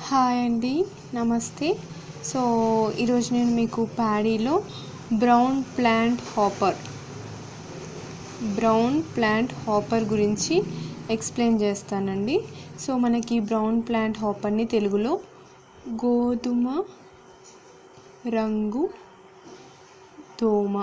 hi అండి నమస్తే so ఈరోజు నేను మీకు ప్యాడీలో brown plant hopper brown plant hopper గురించి ఎక్స్ప్లెయిన్ చేస్తానండి సో మనకి బ్రౌన్ ప్లాంట్ హాపర్ని తెలుగులో గోధుమ రంగు దోమ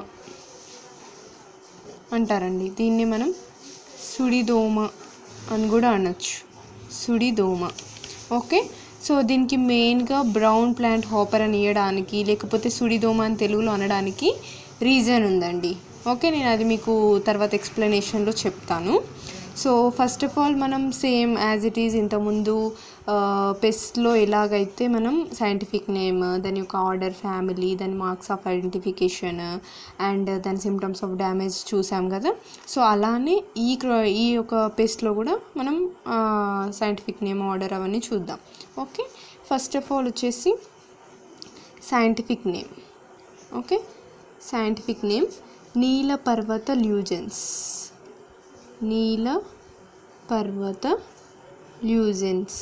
అంటారండి దీన్ని మనం సుడిదోమ అని కూడా అనొచ్చు సుడిదోమ ఓకే సో దీనికి మెయిన్గా బ్రౌన్ ప్లాంట్ హాపర్ అని ఇవ్వడానికి లేకపోతే సుడిదోమ అని తెలుగులో అనడానికి రీజన్ ఉందండి ఓకే నేను అది మీకు తర్వాత ఎక్స్ప్లెనేషన్లో చెప్తాను సో ఫస్ట్ ఆఫ్ ఆల్ మనం సేమ్ యాజ్ ఇట్ ఈజ్ ఇంతకుముందు పెస్ట్లో ఎలాగైతే మనం సైంటిఫిక్ నేమ్ దాని యొక్క ఆర్డర్ ఫ్యామిలీ దాని మార్క్స్ ఆఫ్ ఐడెంటిఫికేషన్ అండ్ దాని సిమ్టమ్స్ ఆఫ్ డ్యామేజ్ చూసాం కదా సో అలానే ఈ క్ర- ఈ యొక్క పెస్ట్లో కూడా మనం సైంటిఫిక్ నేమ్ ఆర్డర్ అవన్నీ చూద్దాం ఓకే ఫస్ట్ ఆఫ్ ఆల్ వచ్చేసి scientific name okay scientific name Nilaparvata lugens నీల పర్వత ల్యూజెన్స్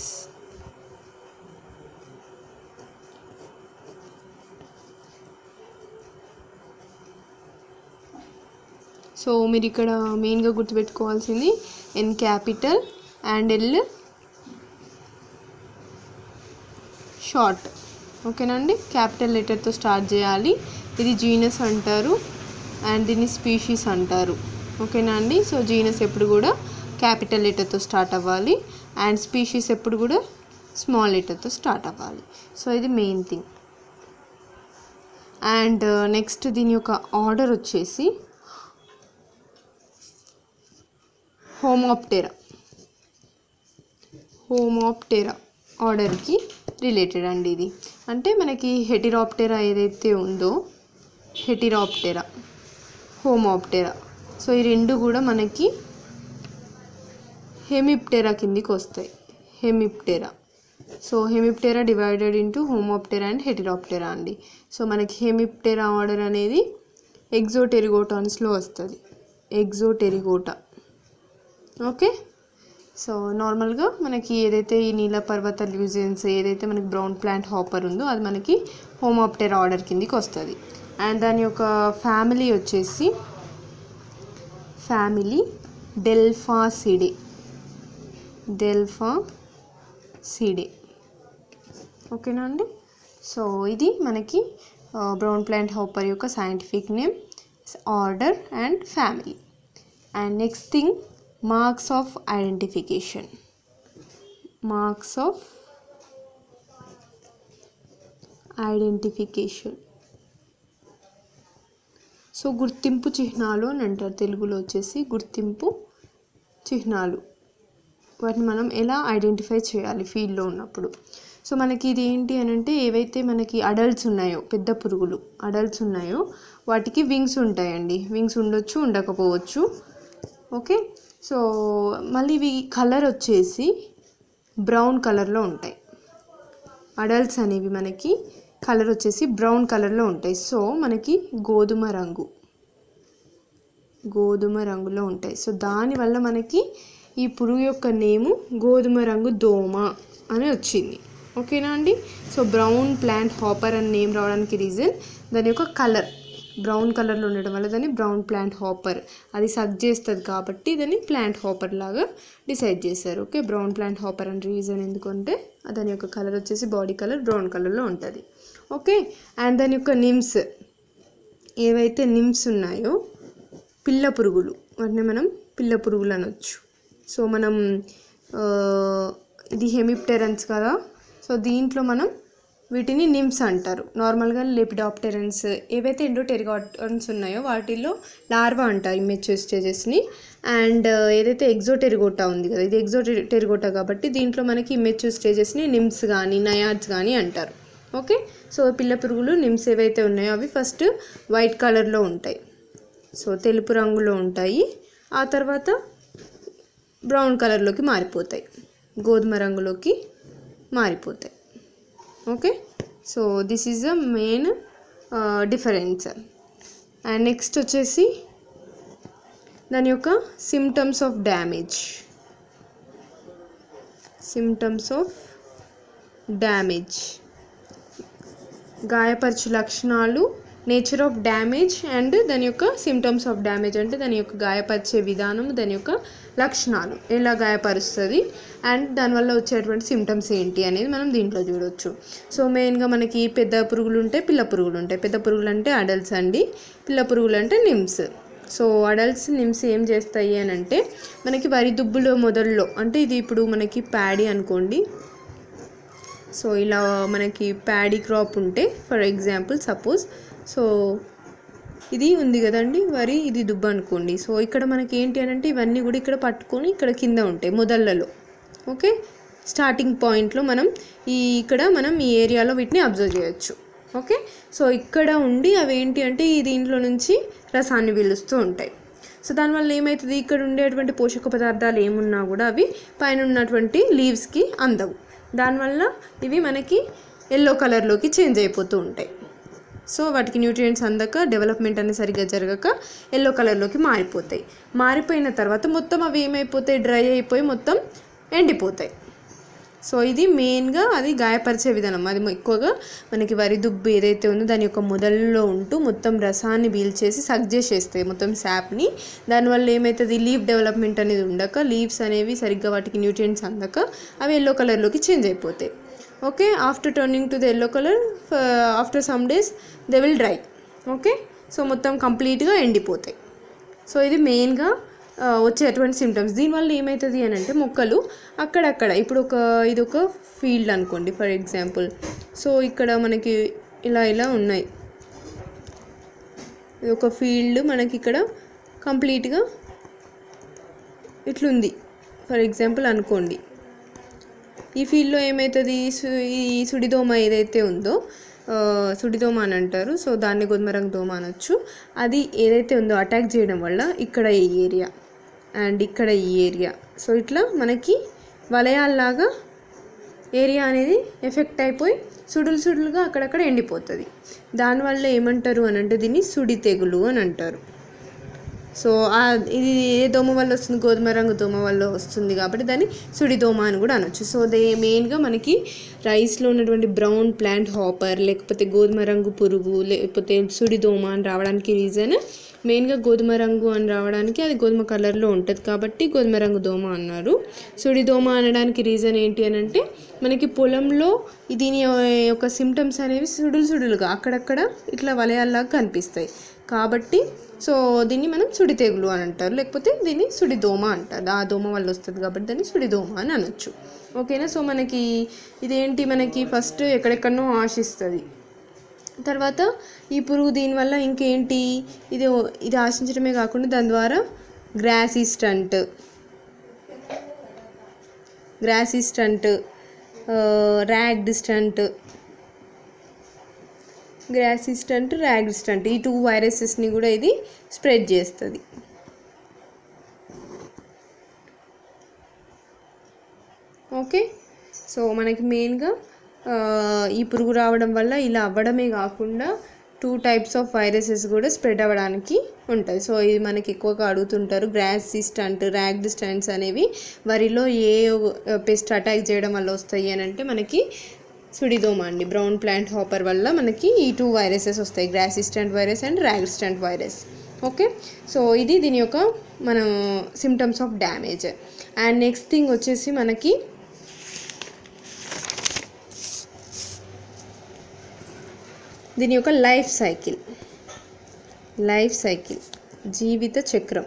సో మీరు ఇక్కడ మెయిన్గా గుర్తుపెట్టుకోవాల్సింది N capital and L short ఓకేనండి క్యాపిటల్ లెటర్తో స్టార్ట్ చేయాలి ఇది జీనస్ అంటారు అండ్ దీన్ని స్పీషీస్ అంటారు ఓకేనా అండి సో జీనస్ ఎప్పుడు కూడా క్యాపిటల్ లెటర్తో స్టార్ట్ అవ్వాలి అండ్ స్పీషీస్ ఎప్పుడు కూడా స్మాల్ లెటర్తో స్టార్ట్ అవ్వాలి సో ఇది మెయిన్ థింగ్ అండ్ నెక్స్ట్ దీని యొక్క ఆర్డర్ వచ్చేసి హోమోప్టెరా హోమోప్టెరా ఆర్డర్కి రిలేటెడ్ అండి ఇది అంటే మనకి హెటిరాప్టెరా ఏదైతే ఉందో హెటిరాప్టెరా హోమోప్టెరా సో ఈ రెండు కూడా మనకి హెమిప్టెరా కిందికి వస్తాయి Hemiptera so Hemiptera divided into Homoptera and Heteroptera అండి సో మనకి హెమిప్టెరా ఆర్డర్ అనేది ఎగ్జోటెరిగోటాన్స్లో వస్తుంది ఎగ్జోటెరిగోటా ఓకే సో నార్మల్గా మనకి ఏదైతే ఈ నీల పర్వత ల్యూజెన్స్ ఏదైతే మనకి బ్రౌన్ ప్లాంట్ హాపర్ ఉందో అది మనకి హోమోప్టెరా ఆర్డర్ కిందికి వస్తుంది అండ్ దాని యొక్క ఫ్యామిలీ వచ్చేసి ఫ్యామిలీ డెల్ఫాసిడే డెల్ఫా సిడే ఓకేనా అండి సో ఇది మనకి బ్రౌన్ ప్లాంట్ హాపర్ యొక్క scientific name order and family and next thing marks of identification marks of identification so గుర్తింపు చిహ్నాలు అని అంటారు తెలుగులో వచ్చేసి గుర్తింపు చిహ్నాలు వాటిని మనం ఎలా ఐడెంటిఫై చేయాలి ఫీల్డ్లో ఉన్నప్పుడు సో మనకి ఇది ఏంటి అని అంటే ఏవైతే మనకి అడల్ట్స్ ఉన్నాయో పెద్ద పురుగులు అడల్ట్స్ ఉన్నాయో వాటికి వింగ్స్ ఉంటాయండి వింగ్స్ ఉండొచ్చు ఉండకపోవచ్చు ఓకే సో మళ్ళీ ఇవి కలర్ వచ్చేసి బ్రౌన్ కలర్లో ఉంటాయి అడల్ట్స్ అనేవి మనకి కలర్ వచ్చేసి బ్రౌన్ కలర్లో ఉంటాయి సో మనకి గోధుమ రంగు గోధుమ రంగులో ఉంటాయి సో దానివల్ల మనకి ఈ పురుగు యొక్క నేము గోధుమ రంగు దోమ అని వచ్చింది ఓకేనా అండి సో బ్రౌన్ ప్లాంట్ హాపర్ అని నేమ్ రావడానికి రీజన్ దాని యొక్క కలర్ బ్రౌన్ కలర్లో ఉండడం వల్ల దాన్ని బ్రౌన్ ప్లాంట్ హాపర్ అది సగ్ చేస్తుంది కాబట్టి దాన్ని ప్లాంట్ హాపర్ లాగా డిసైడ్ చేశారు ఓకే బ్రౌన్ ప్లాంట్ హాపర్ అని రీజన్ ఎందుకంటే దాని యొక్క కలర్ వచ్చేసి బాడీ కలర్ బ్రౌన్ కలర్లో ఉంటుంది ఓకే అండ్ దాని యొక్క నిమ్స్ ఏవైతే నిమ్స్ ఉన్నాయో పిల్ల పురుగులు వాటిని మనం పిల్ల పురుగులు అనొచ్చు సో మనం ఆ, ఇది హెమిప్టెరన్స్ కదా సో దీంట్లో మనం వీటిని నిమ్స్ అంటారు నార్మల్గా లెపిడాప్టెరన్స్ ఏవైతే ఎండోటెరిగాటన్స్ ఉన్నాయో వాటిల్లో లార్వా అంటారు ఇమెచ్యూర్ స్టేజెస్ని అండ్ ఏదైతే ఎగ్జోటెరిగోటా ఉంది కదా ఇది ఎగ్జోటెరిగోటా కాబట్టి దీంట్లో మనకి ఇమెచ్యూర్ స్టేజెస్ని నిమ్స్ కానీ నయాడ్స్ కానీ అంటారు ఓకే సో పిల్ల పురుగులు నిమ్స్ ఏవైతే ఉన్నాయో అవి ఫస్ట్ వైట్ కలర్లో ఉంటాయి సో తెలుపు రంగులో ఉంటాయి ఆ తర్వాత బ్రౌన్ కలర్లోకి మారిపోతాయి గోధుమ రంగులోకి మారిపోతాయి okay so this is the main difference and next వచ్చేసి దాని యొక్క symptoms of damage symptoms of damage గాయపరచు లక్షణాలు నేచర్ ఆఫ్ డ్యామేజ్ అండ్ దాని యొక్క సిమ్టమ్స్ ఆఫ్ డ్యామేజ్ అంటే దాని యొక్క గాయపరిచే విధానం దాని యొక్క లక్షణాలు ఎలా గాయపరుస్తుంది అండ్ దానివల్ల వచ్చేటువంటి సిమ్టమ్స్ ఏంటి అనేది మనం దీంట్లో చూడొచ్చు సో మెయిన్గా మనకి పెద్ద పురుగులు ఉంటాయి పిల్ల పురుగులు ఉంటాయి పెద్ద పురుగులు అంటే అడల్ట్స్ అండి పిల్ల పురుగులు అంటే నిమ్స్ సో అడల్ట్స్ నిమ్స్ ఏం చేస్తాయి అని అంటే మనకి వరి దుబ్బులో మొదల్లో అంటే ఇది ఇప్పుడు మనకి ప్యాడీ అనుకోండి సో ఇలా మనకి ప్యాడీ క్రాప్ ఉంటే ఫర్ ఎగ్జాంపుల్ సపోజ్ సో ఇది ఉంది కదండి వరి ఇది దుబ్బ అనుకోండి సో ఇక్కడ మనకి ఏంటి అని అంటే ఇవన్నీ కూడా ఇక్కడ పట్టుకొని ఇక్కడ కింద ఉంటాయి మొదళ్ళలో ఓకే స్టార్టింగ్ పాయింట్లో మనం ఈ ఇక్కడ మనం ఈ ఏరియాలో వీటిని అబ్జర్వ్ చేయొచ్చు ఓకే సో ఇక్కడ ఉండి అవి ఏంటి అంటే ఈ దీంట్లో నుంచి రసాన్ని పీలుస్తూ ఉంటాయి సో దానివల్ల ఏమవుతుంది ఇక్కడ ఉండేటువంటి పోషక పదార్థాలు ఏమున్నా కూడా అవి పైన ఉన్నటువంటి లీవ్స్కి అందవు దానివల్ల ఇవి మనకి ఎల్లో కలర్లోకి చేంజ్ అయిపోతూ ఉంటాయి సో వాటికి న్యూట్రియంట్స్ అందక డెవలప్మెంట్ అనేది సరిగ్గా జరగక ఎల్లో కలర్లోకి మారిపోతాయి మారిపోయిన తర్వాత మొత్తం అవి ఏమైపోతాయి డ్రై అయిపోయి మొత్తం ఎండిపోతాయి సో ఇది మెయిన్గా అది గాయపరిచే విధానం అది ఎక్కువగా మనకి వరి దుబ్బు ఏదైతే ఉందో దాని యొక్క మొదల్లో ఉంటూ మొత్తం రసాన్ని పీల్చేసి సక్ చేసేస్తాయి మొత్తం శాప్ని దానివల్ల ఏమవుతుంది లీవ్ డెవలప్మెంట్ అనేది ఉండక లీవ్స్ అనేవి సరిగ్గా వాటికి న్యూట్రియంట్స్ అందక అవి ఎల్లో కలర్లోకి చేంజ్ అయిపోతాయి okay after turning to the yellow colour after some days they will dry okay so మొత్తం కంప్లీట్గా ఎండిపోతాయి సో ఇది మెయిన్గా ఆ, వచ్చేటువంటి సిమ్టమ్స్ దీనివల్ల ఏమవుతుంది అని అంటే మొక్కలు అక్కడక్కడ ఇప్పుడు ఒక ఇది ఒక ఫీల్డ్ అనుకోండి ఫర్ ఎగ్జాంపుల్ సో ఇక్కడ మనకి ఇలా ఇలా ఉన్నాయి ఇది ఒక ఫీల్డ్ మనకి ఇక్కడ కంప్లీట్గా ఇట్లుంది ఫర్ ఎగ్జాంపుల్ అనుకోండి ఈ ఫీల్డ్లో ఏమవుతుంది సు- ఈ సుడిదోమ ఏదైతే ఉందో ఆ, సుడిదోమ అని అంటారు సో దాన్ని గోధుమ రంగు దోమ అనొచ్చు అది ఏదైతే ఉందో అటాక్ చేయడం వల్ల ఇక్కడ ఈ ఏరియా అండ్ ఇక్కడ ఈ ఏరియా సో ఇట్లా మనకి వలయాల్లాగా ఏరియా అనేది ఎఫెక్ట్ అయిపోయి సుడులు సుడులుగా అక్కడక్కడ ఎండిపోతుంది దానివల్ల ఏమంటారు అని అంటే దీన్ని సుడి తెగులు అని అంటారు సో ఆ ఇది ఏ దోమ వల్ల వస్తుంది గోధుమ రంగు దోమ వల్ల వస్తుంది కాబట్టి దాన్ని సుడి దోమ అని కూడా అనొచ్చు సో దే మెయిన్గా మనకి రైస్లో ఉన్నటువంటి బ్రౌన్ ప్లాంట్ హాపర్ లేకపోతే గోధుమ రంగు పురుగు లేకపోతే సుడి దోమ అని రావడానికి రీజన్ మెయిన్గా గోధుమ రంగు అని రావడానికి అది గోధుమ కలర్లో ఉంటుంది కాబట్టి గోధుమ రంగు దోమ అన్నారు సుడి దోమ అనడానికి రీజన్ ఏంటి అని అంటే మనకి పొలంలో దీని యొక్క సిమ్టమ్స్ అనేవి సుడులు సుడులుగా అక్కడక్కడ ఇట్లా వలయాల్లాగా కనిపిస్తాయి కాబట్టి సో దీన్ని మనం సుడి తెగులు అని అంటారు లేకపోతే దీన్ని సుడి దోమ అంటారు ఆ దోమ వల్ల వస్తుంది కాబట్టి దాన్ని సుడి దోమ అని అనొచ్చు ఓకేనా సో మనకి ఇదేంటి మనకి ఫస్ట్ ఎక్కడెక్కడనో ఆశిస్తుంది తర్వాత ఈ పురుగు దీనివల్ల ఇంకేంటి ఇది ఇది ఆశించడమే కాకుండా దాని ద్వారా grassy stunt grassy stunt ragged stunt grassy stunt ragged stunt ఈ టూ వైరసెస్ని కూడా ఇది స్ప్రెడ్ చేస్తుంది ఓకే సో మనకి మెయిన్గా ఈ పురుగు రావడం వల్ల ఇలా అవ్వడమే కాకుండా టూ టైప్స్ ఆఫ్ వైరసెస్ కూడా స్ప్రెడ్ అవ్వడానికి ఉంటాయి సో ఇది మనకి ఎక్కువగా అడుగుతుంటారు గ్రాసిస్టంట్ ర్యాగ్డిస్టంట్స్ అనేవి వరిలో ఏ పెస్ట్ అటాక్ చేయడం వల్ల వస్తాయి అని అంటే మనకి సుడిదోమ అండి బ్రౌన్ ప్లాంట్ హాపర్ వల్ల మనకి ఈ టూ వైరసెస్ వస్తాయి grassy stunt virus and ragged stunt virus okay so ఇది దీని యొక్క మనం symptoms of damage and next thing వచ్చేసి మనకి దీని యొక్క లైఫ్ సైకిల్ లైఫ్ సైకిల్ జీవిత చక్రం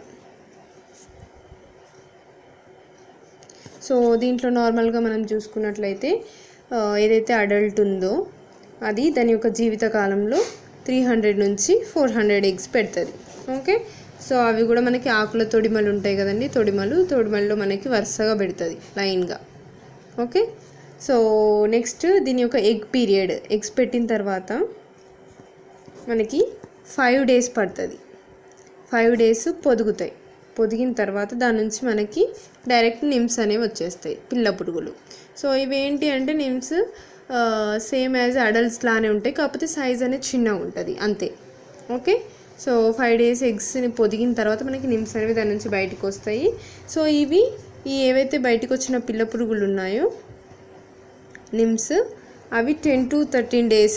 సో దీంట్లో నార్మల్గా మనం చూసుకున్నట్లయితే ఆ, ఏదైతే అడల్ట్ ఉందో అది దాని యొక్క జీవిత కాలంలో త్రీ హండ్రెడ్ నుంచి ఫోర్ హండ్రెడ్ ఎగ్స్ పెడుతుంది ఓకే సో అవి కూడా మనకి ఆకుల తొడిమలు ఉంటాయి కదండి తొడిమలు తొడిమల్లో మనకి వరుసగా పెడుతుంది లైన్గా ఓకే సో నెక్స్ట్ దీని యొక్క ఎగ్ పీరియడ్ ఎగ్స్ పెట్టిన తర్వాత మనకి ఫైవ్ డేస్ పడుతుంది ఫైవ్ డేస్ పొదుగుతాయి పొదిగిన తర్వాత దాని నుంచి మనకి డైరెక్ట్ నిమ్స్ అనేవి వచ్చేస్తాయి పిల్ల పురుగులు సో ఇవేంటి అంటే నిమ్స్ సేమ్ యాజ్ అడల్ట్స్ లానే ఉంటాయి కాకపోతే సైజ్ అనేది చిన్నగా ఉంటుంది అంతే ఓకే సో ఫైవ్ డేస్ ఎగ్స్ని పొదిగిన తర్వాత మనకి నిమ్స్ అనేవి దాని నుంచి బయటకు వస్తాయి సో ఇవి ఈ ఏవైతే బయటకు వచ్చిన పిల్ల పురుగులు ఉన్నాయో నిమ్స్ అవి ten to thirteen days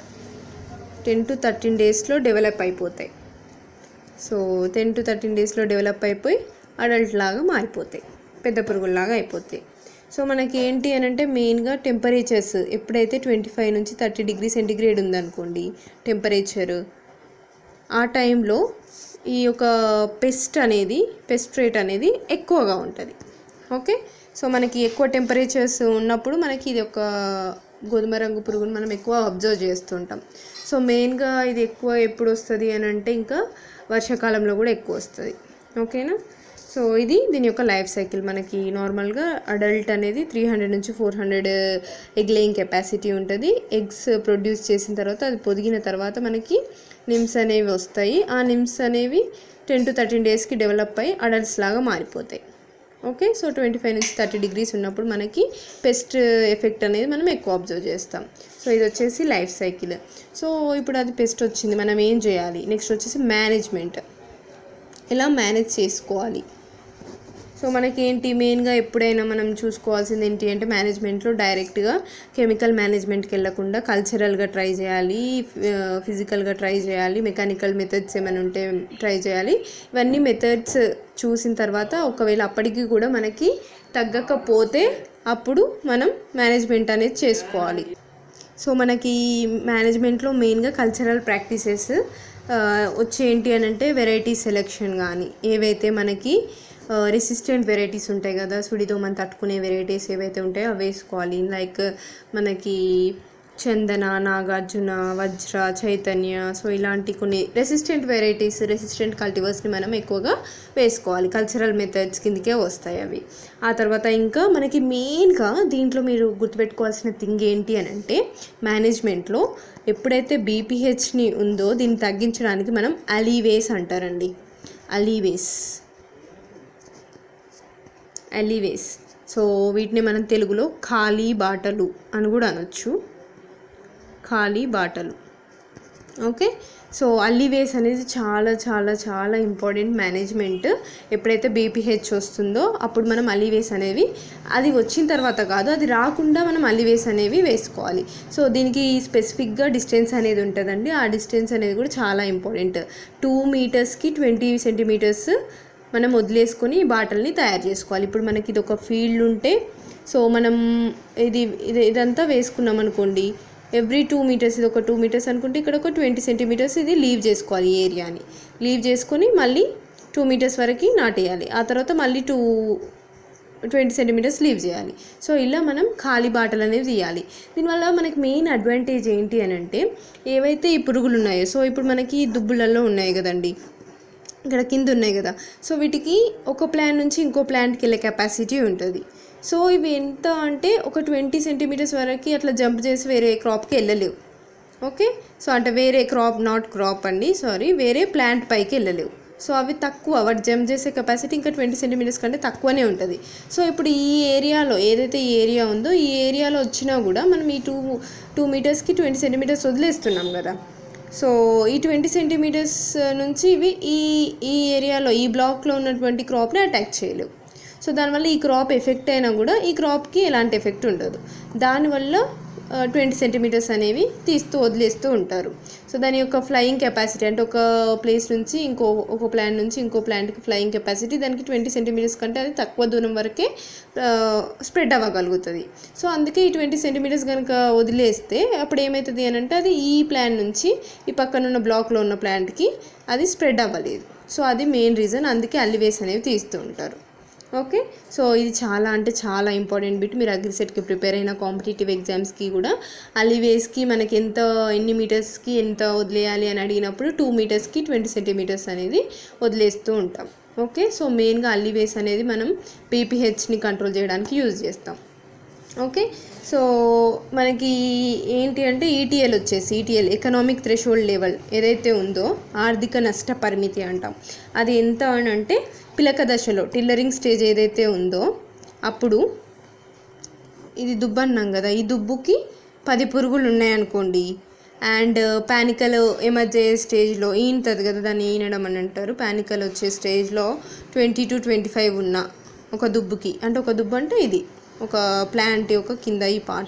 ten to thirteen డేస్లో డెవలప్ అయిపోతాయి సో టెన్ టు థర్టీన్ డేస్లో డెవలప్ అయిపోయి అడల్ట్ లాగా మారిపోతాయి పెద్ద పురుగుల్లాగా అయిపోతాయి సో మనకి ఏంటి అని అంటే మెయిన్గా టెంపరేచర్స్ ఎప్పుడైతే ట్వంటీ ఫైవ్ నుంచి థర్టీ డిగ్రీ సెంటిగ్రేడ్ ఉందనుకోండి టెంపరేచర్ ఆ టైంలో ఈ యొక్క పెస్ట్ అనేది పెస్ట్ రేట్ అనేది ఎక్కువగా ఉంటుంది ఓకే సో మనకి ఎక్కువ టెంపరేచర్స్ ఉన్నప్పుడు మనకి ఇది ఒక గోధుమ రంగు పురుగును మనం ఎక్కువ అబ్జర్వ్ చేస్తుంటాం సో మెయిన్గా ఇది ఎక్కువ ఎప్పుడు వస్తుంది అని అంటే ఇంకా వర్షాకాలంలో కూడా ఎక్కువ వస్తుంది ఓకేనా సో ఇది దీని యొక్క లైఫ్ సైకిల్ మనకి నార్మల్గా అడల్ట్ అనేది త్రీ హండ్రెడ్ నుంచి four hundred egg laying capacity ఉంటుంది ఎగ్స్ ప్రొడ్యూస్ చేసిన తర్వాత అది పొదిగిన తర్వాత మనకి నిమ్స్ అనేవి వస్తాయి ఆ నిమ్స్ అనేవి టెన్ టు థర్టీన్ డేస్కి డెవలప్ అయ్యి అడల్ట్స్ లాగా మారిపోతాయి ఓకే సో ట్వంటీ ఫైవ్ నుంచి థర్టీ డిగ్రీస్ ఉన్నప్పుడు మనకి పెస్ట్ ఎఫెక్ట్ అనేది మనం ఎక్కువ అబ్జర్వ్ చేస్తాం సో ఇది వచ్చేసి లైఫ్ సైకిల్ సో ఇప్పుడు అది పెస్ట్ వచ్చింది మనం ఏం చేయాలి నెక్స్ట్ వచ్చేసి మేనేజ్మెంట్ ఎలా మేనేజ్ చేసుకోవాలి సో మనకి ఏంటి మెయిన్గా ఎప్పుడైనా మనం చూసుకోవాల్సింది ఏంటి అంటే మేనేజ్మెంట్లో డైరెక్ట్గా కెమికల్ మేనేజ్మెంట్కి వెళ్ళకుండా కల్చరల్గా ట్రై చేయాలి ఫిజికల్గా ట్రై చేయాలి మెకానికల్ మెథడ్స్ ఏమైనా ఉంటే ట్రై చేయాలి ఇవన్నీ మెథడ్స్ చూసిన తర్వాత ఒకవేళ అప్పటికి కూడా మనకి తగ్గకపోతే అప్పుడు మనం మేనేజ్మెంట్ అనేది చేసుకోవాలి సో మనకి మేనేజ్మెంట్లో మెయిన్గా కల్చరల్ ప్రాక్టీసెస్ వచ్చి ఏంటి అని అంటే వెరైటీ సెలెక్షన్ కానీ ఏవైతే మనకి రెసిస్టెంట్ వెరైటీస్ ఉంటాయి కదా సుడిదోమని తట్టుకునే వెరైటీస్ ఏవైతే ఉంటాయో అవి వేసుకోవాలి లైక్ మనకి చందన నాగార్జున వజ్ర చైతన్య సో ఇలాంటి కొన్ని రెసిస్టెంట్ వెరైటీస్ రెసిస్టెంట్ కల్టివర్స్ని మనం ఎక్కువగా వేసుకోవాలి కల్చరల్ మెథడ్స్ కిందకే వస్తాయి అవి ఆ తర్వాత ఇంకా మనకి మెయిన్గా దీంట్లో మీరు గుర్తుపెట్టుకోవాల్సిన థింగ్ ఏంటి అని అంటే మేనేజ్మెంట్లో ఎప్పుడైతే బీపీహెచ్ని ఉందో దీన్ని తగ్గించడానికి మనం అలీవేస్ అంటారండి అలీవేస్ అలీవేస్ సో వీటిని మనం తెలుగులో ఖాళీ బాటలు అని కూడా అనొచ్చు ఖాళీ బాటలు ఓకే సో అల్లివేస్ అనేది చాలా చాలా చాలా ఇంపార్టెంట్ మేనేజ్మెంట్ ఎప్పుడైతే బీపీహెచ్ వస్తుందో అప్పుడు మనం అల్లివేస్ అనేవి అది వచ్చిన తర్వాత కాదు అది రాకుండా మనం అల్లివేస్ అనేవి వేసుకోవాలి సో దీనికి స్పెసిఫిక్గా డిస్టెన్స్ అనేది ఉంటుందండి ఆ డిస్టెన్స్ అనేది కూడా చాలా ఇంపార్టెంట్ టూ మీటర్స్కి ట్వంటీ సెంటీమీటర్స్ మనం వదిలేసుకొని ఈ బాటల్ని తయారు చేసుకోవాలి ఇప్పుడు మనకి ఇది ఒక ఫీల్డ్ ఉంటే సో మనం ఇది ఇది ఇదంతా వేసుకున్నాం అనుకోండి ఎవ్రీ టూ మీటర్స్ ఇది ఒక టూ మీటర్స్ అనుకుంటే ఇక్కడ ఒక ట్వంటీ సెంటీమీటర్స్ ఇది లీవ్ చేసుకోవాలి ఈ ఏరియాని లీవ్ చేసుకొని మళ్ళీ టూ మీటర్స్ వరకు నాటేయాలి ఆ తర్వాత మళ్ళీ టూ ట్వంటీ సెంటీమీటర్స్ లీవ్ చేయాలి సో ఇలా మనం ఖాళీ బాటలు అనేవి తీయాలి దీనివల్ల మనకి మెయిన్ అడ్వాంటేజ్ ఏంటి అని అంటే ఏవైతే ఈ పురుగులు ఉన్నాయో సో ఇప్పుడు మనకి దుబ్బులలో ఉన్నాయి కదండి ఇక్కడ కింద ఉన్నాయి కదా సో వీటికి ఒక ప్లాంట్ నుంచి ఇంకో ప్లాంట్కి వెళ్ళే కెపాసిటీ ఉంటుంది సో ఇవి ఎంత అంటే ఒక ట్వంటీ సెంటీమీటర్స్ వరకు అట్లా జంప్ చేసి వేరే క్రాప్కి వెళ్ళలేవు ఓకే సో అంటే వేరే క్రాప్ నాట్ క్రాప్ అండి సారీ వేరే ప్లాంట్ పైకి వెళ్ళలేవు సో అవి తక్కువ వాటి జంప్ చేసే కెపాసిటీ ఇంకా ట్వంటీ సెంటీమీటర్స్ కంటే తక్కువనే ఉంటుంది సో ఇప్పుడు ఈ ఏరియాలో ఏదైతే ఈ ఏరియా ఉందో ఈ ఏరియాలో వచ్చినా కూడా మనం ఈ టూ టూ మీటర్స్కి ట్వంటీ సెంటీమీటర్స్ వదిలేస్తున్నాం కదా సో ఈ ట్వంటీ సెంటీమీటర్స్ నుంచి ఇవి ఈ ఈ ఏరియాలో ఈ బ్లాక్లో ఉన్నటువంటి క్రాప్ని అటాక్ చేయలేవు సో దానివల్ల ఈ క్రాప్ ఎఫెక్ట్ అయినా కూడా ఈ క్రాప్కి ఎలాంటి ఎఫెక్ట్ ఉండదు దానివల్ల ట్వంటీ సెంటీమీటర్స్ అనేవి తీస్తూ వదిలేస్తూ ఉంటారు సో దాని యొక్క ఫ్లయింగ్ కెపాసిటీ అంటే ఒక ప్లేస్ నుంచి ఇంకో ఒక ప్లాంట్ నుంచి ఇంకో ప్లాంట్కి ఫ్లయింగ్ కెపాసిటీ దానికి ట్వంటీ సెంటీమీటర్స్ కంటే అది తక్కువ దూరం వరకే స్ప్రెడ్ అవ్వగలుగుతుంది సో అందుకే ఈ ట్వంటీ సెంటీమీటర్స్ కనుక వదిలేస్తే అప్పుడు ఏమవుతుంది అని అంటే అది ఈ ప్లాంట్ నుంచి ఈ పక్కన ఉన్న బ్లాక్లో ఉన్న ప్లాంట్కి అది స్ప్రెడ్ అవ్వలేదు సో అది మెయిన్ రీజన్ అందుకే అల్లివేస్ అనేవి తీస్తూ ఉంటారు ఓకే సో ఇది చాలా అంటే చాలా ఇంపార్టెంట్ బిట్ మీరు అగ్రిసెట్కి ప్రిపేర్ అయిన కాంపిటేటివ్ ఎగ్జామ్స్కి కూడా అలివేస్కి మనకి ఎంత ఎన్ని మీటర్స్కి ఎంత వదిలేయాలి అని అడిగినప్పుడు టూ మీటర్స్కి ట్వంటీ సెంటీమీటర్స్ అనేది వదిలేస్తూ ఉంటాం ఓకే సో మెయిన్గా అల్లివేస్ అనేది మనం పీపీహెచ్ని కంట్రోల్ చేయడానికి యూజ్ చేస్తాం ఓకే సో మనకి ఏంటి అంటే ఈటీఎల్ వచ్చేసి ఈటీఎల్ ఎకనామిక్ థ్రెషోల్డ్ లెవెల్ ఏదైతే ఉందో ఆర్థిక నష్ట పరిమితి అంటాం అది ఎంత అని అంటే పిలక దశలో టిల్లరింగ్ స్టేజ్ ఏదైతే ఉందో అప్పుడు ఇది దుబ్బు అన్నాం కదా ఈ దుబ్బుకి పది పురుగులు ఉన్నాయనుకోండి అండ్ పానికల్ ఎమర్జే స్టేజ్లో ఈనుతుంది కదా దాన్ని ఈనడం అని అంటారు పానికల్ వచ్చే స్టేజ్లో ట్వంటీ టు ట్వంటీ ఫైవ్ ఉన్న ఒక దుబ్బుకి అంటే ఒక దుబ్బు అంటే ఇది ఒక ప్లాంట్ యొక్క కింద ఈ పార్ట్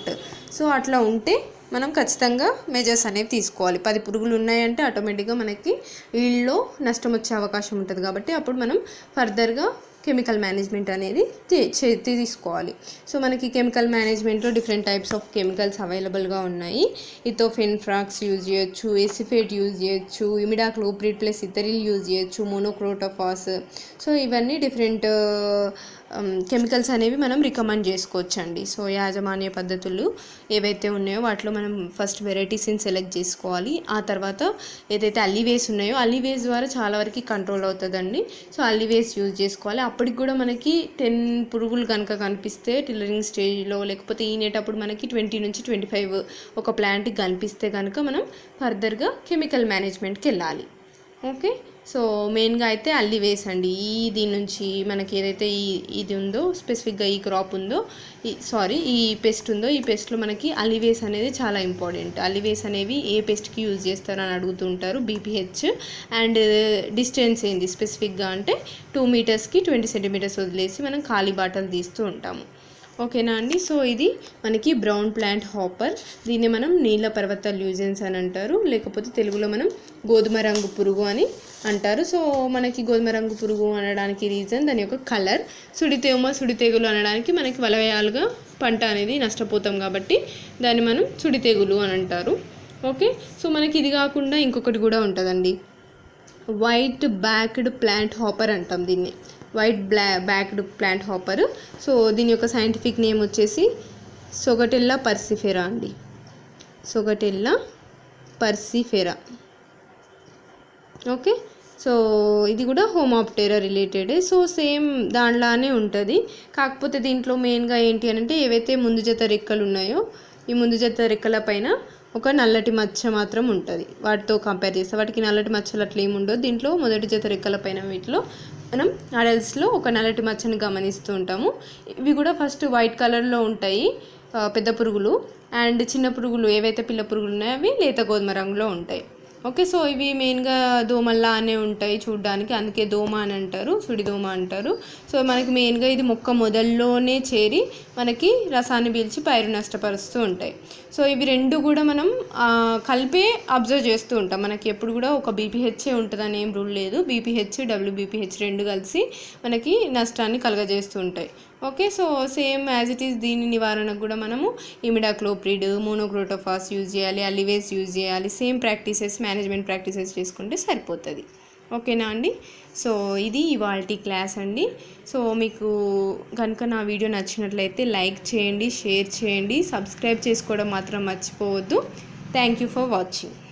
సో అట్లా ఉంటే మనం ఖచ్చితంగా మెజర్స్ అనేవి తీసుకోవాలి పది పురుగులు ఉన్నాయంటే ఆటోమేటిక్గా మనకి వీళ్ళలో నష్టం వచ్చే అవకాశం ఉంటుంది కాబట్టి అప్పుడు మనం ఫర్దర్గా కెమికల్ మేనేజ్మెంట్ అనేది తీ- చే- తీసుకోవాలి సో మనకి కెమికల్ మేనేజ్మెంట్లో డిఫరెంట్ టైప్స్ ఆఫ్ కెమికల్స్ అవైలబుల్గా ఉన్నాయి ఇథోఫెన్ ఫ్రాక్స్ యూజ్ చేయొచ్చు ఎసిఫేట్ యూజ్ చేయొచ్చు ఇమిడాక్లోప్రిడ్ ప్లస్ ఇథరిల్ యూజ్ చేయొచ్చు మోనోక్రోటోఫాస్ సో ఇవన్నీ డిఫరెంట్ కెమికల్స్ అనేవి మనం రికమెండ్ చేసుకోవచ్చు అండి సో యాజమాన్య పద్ధతులు ఏవైతే ఉన్నాయో వాటిలో మనం ఫస్ట్ వెరైటీస్ని సెలెక్ట్ చేసుకోవాలి ఆ తర్వాత ఏదైతే అల్లివేస్ ఉన్నాయో అల్లివేస్ ద్వారా చాలా వరకు కంట్రోల్ అవుతుందండి సో అల్లివేస్ యూజ్ చేసుకోవాలి అప్పటికి కూడా మనకి టెన్ పురుగులు కనుక కనిపిస్తే టిల్లరింగ్ స్టేజ్లో లేకపోతే ఈనేటప్పుడు మనకి ట్వంటీ నుంచి ట్వంటీ ఫైవ్ ఒక ప్లాంట్కి కనిపిస్తే కనుక మనం ఫర్దర్గా కెమికల్ మేనేజ్మెంట్కి వెళ్ళాలి ఓకే సో మెయిన్గా అయితే అల్లి వేసండి ఈ దీని నుంచి మనకి ఏదైతే ఈ ఇది ఉందో స్పెసిఫిక్గా ఈ క్రాప్ ఉందో ఈ సారీ ఈ పెస్ట్ ఉందో ఈ పెస్ట్లో మనకి అలివేస్ అనేది చాలా ఇంపార్టెంట్ అలివేస్ అనేవి ఏ పెస్ట్కి యూజ్ చేస్తారు అని అడుగుతుంటారు బీపీహెచ్ అండ్ డిస్టెన్స్ ఏంది స్పెసిఫిక్గా అంటే టూ మీటర్స్కి ట్వంటీ సెంటీమీటర్స్ వదిలేసి మనం ఖాళీ బాటలు తీస్తూ ఉంటాము ఓకేనా అండి సో ఇది మనకి బ్రౌన్ ప్లాంట్ హాపర్ దీన్ని మనం నీళ్ళ పర్వత ల్యూజెన్స్ అని అంటారు లేకపోతే తెలుగులో మనం గోధుమ రంగు పురుగు అని అంటారు సో మనకి గోధుమ రంగు పురుగు అనడానికి రీజన్ దాని యొక్క కలర్ సుడితేమ సుడితేగులు అనడానికి మనకి వలవయాలుగా పంట అనేది నష్టపోతాం కాబట్టి దాన్ని మనం సుడితేగులు అని అంటారు ఓకే సో మనకి ఇది కాకుండా ఇంకొకటి కూడా ఉంటుందండి వైట్ బ్యాక్డ్ ప్లాంట్ హాపర్ అంటాం దీన్ని వైట్ బ్లా బ్యాక్డ్ ప్లాంట్ హాపర్ సో దీని యొక్క సైంటిఫిక్ నేమ్ వచ్చేసి సొగటెల్లా పర్సిఫెరా అండి సొగటెల్లా పర్సిఫెరా ఓకే సో ఇది కూడా homoptera related so same దానిలానే ఉంటుంది కాకపోతే దీంట్లో మెయిన్గా ఏంటి అని అంటే ఏవైతే ముందు జత రెక్కలు ఉన్నాయో ఈ ముందు జత రెక్కల పైన ఒక నల్లటి మచ్చ మాత్రం ఉంటుంది వాటితో కంపేర్ చేస్తే వాటికి నల్లటి మచ్చలు అట్లా ఏమి ఉండదు దీంట్లో మొదటి జత రెక్కల పైన వీటిలో మనం అడల్ట్స్లో ఒక నల్లటి మచ్చని గమనిస్తూ ఉంటాము ఇవి కూడా ఫస్ట్ వైట్ కలర్లో ఉంటాయి ఆ, పెద్ద పురుగులు అండ్ చిన్న పురుగులు ఏవైతే పిల్ల పురుగులు ఉన్నాయో అవి లేత గోధుమ రంగులో ఉంటాయి ఓకే సో ఇవి మెయిన్గా దోమల్లానే ఉంటాయి చూడ్డానికి అందుకే దోమ అని అంటారు సుడి దోమ అంటారు సో మనకి మెయిన్గా ఇది మొక్క మొదల్లోనే చేరి మనకి రసాన్ని పీల్చి పైరు నష్టపరుస్తూ ఉంటాయి సో ఇవి రెండు కూడా మనం ఆ, కలిపే అబ్జర్వ్ చేస్తూ ఉంటాం మనకి ఎప్పుడు కూడా ఒక బీపీహెచ్ఏ ఉంటుందని ఏం రూల్ లేదు బీపీహెచ్ డబ్ల్యూబీపీహెచ్ రెండు కలిసి మనకి నష్టాన్ని కలగజేస్తూ ఉంటాయి okay so same as it is దీని నివారణకు కూడా మనము ఇమిడాక్లోప్రిడ్ మోనోక్రోటోఫాస్ యూజ్ చేయాలి అలివేస్ యూజ్ చేయాలి సేమ్ ప్రాక్టీసెస్ మేనేజ్మెంట్ ప్రాక్టీసెస్ చేసుకుంటే సరిపోతుంది ఓకేనా అండి సో ఇది ఇవాళ క్లాస్ అండి సో మీకు కనుక నా వీడియో నచ్చినట్లయితే లైక్ చేయండి షేర్ చేయండి సబ్స్క్రైబ్ చేసుకోవడం మాత్రం మర్చిపోవద్దు థ్యాంక్ యూ ఫర్ వాచింగ్